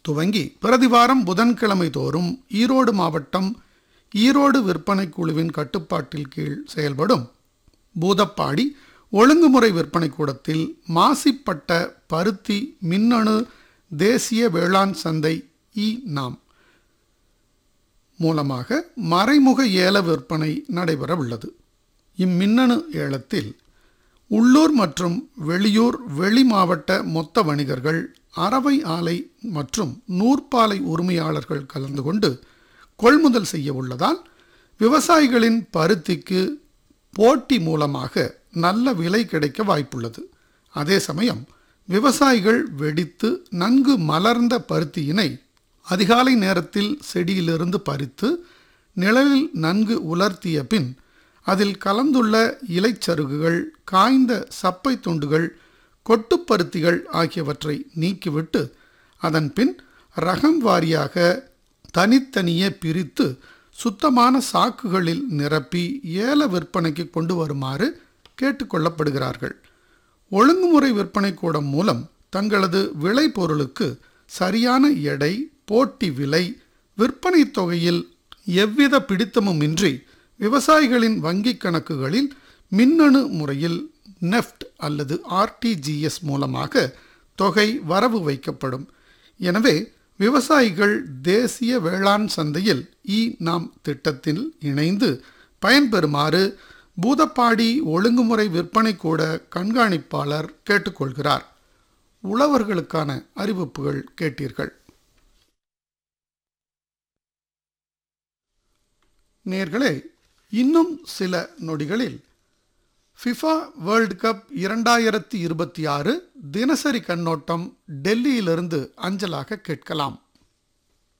துவங்கி பிரதிவாரம் புதன்கிழமை தோறும் ஈரோடு மாவட்டம் ஈரோடு விற்பனை குழுவின் கட்டுப்பாட்டில் கீழ் செயல்படும் பூதப்பாடி ஒழுங்குமுறை விற்பனை கூடத்தில் மாசிப்பட்ட பருத்தி மின்னணு தேசிய வேளாண் சந்தை இ நாம் மூலமாக மறைமுக ஏல விற்பனை நடைபெற உள்ளது இம்மின்னணு ஏலத்தில் உள்ளூர் மற்றும் வெளியூர் வெளி மாவட்ட மொத்த வணிகர்கள் அரவை ஆலை மற்றும் நூற்பாலை உரிமையாளர்கள் கலந்து கொண்டு கொள்முதல் செய்ய உள்ளதால் விவசாயிகளின் பருத்திக்கு போட்டி மூலமாக நல்ல விலை கிடைக்க வாய்ப்புள்ளது அதே சமயம் விவசாயிகள் வெடித்து நன்கு மலர்ந்த பருத்தியினை அதிகாலை நேரத்தில் செடியிலிருந்து பறித்து நிழலில் நன்கு உலர்த்திய பின் அதில் கலந்துள்ள இலைச்சருகுகள் காய்ந்த சப்பை துண்டுகள் கொட்டுப்பருத்திகள் ஆகியவற்றை நீக்கிவிட்டு அதன் பின் ரகம் வாரியாக தனித்தனியே பிரித்து சுத்தமான சாக்குகளில் நிரப்பி ஏல விற்பனைக்கு கொண்டு வருமாறு கேட்டுக்கொள்ளப்படுகிறார்கள் ஒழுங்குமுறை விற்பனை கூடம் மூலம் தங்களது விளை பொருளுக்கு சரியான எடை போட்டி விலை விற்பனை தொகையில் எவ்வித பிடித்தமுமின்றி விவசாயிகளின் வங்கிக் கணக்குகளில் மின்னணு முறையில் நெஃப்ட் அல்லது ஆர்டிஜிஎஸ் மூலமாக தொகை வரவு வைக்கப்படும் எனவே விவசாயிகள் தேசிய வேளாண் சந்தையில் இ நாம் திட்டத்தில் இணைந்து பயன்பெறுமாறு பூதப்பாடி ஒழுங்குமுறை விற்பனை கூட கண்காணிப்பாளர் கேட்டுக்கொள்கிறார் உழவர்களுக்கான அறிவிப்புகள் கேட்டீர்கள் நேர்களே இன்னும் சில நொடிகளில் ஃபிஃபா வேர்ல்ட் கப் இரண்டாயிரத்தி இருபத்தி ஆறு தினசரி கண்ணோட்டம் டெல்லியிலிருந்து அஞ்சலாக கேட்கலாம்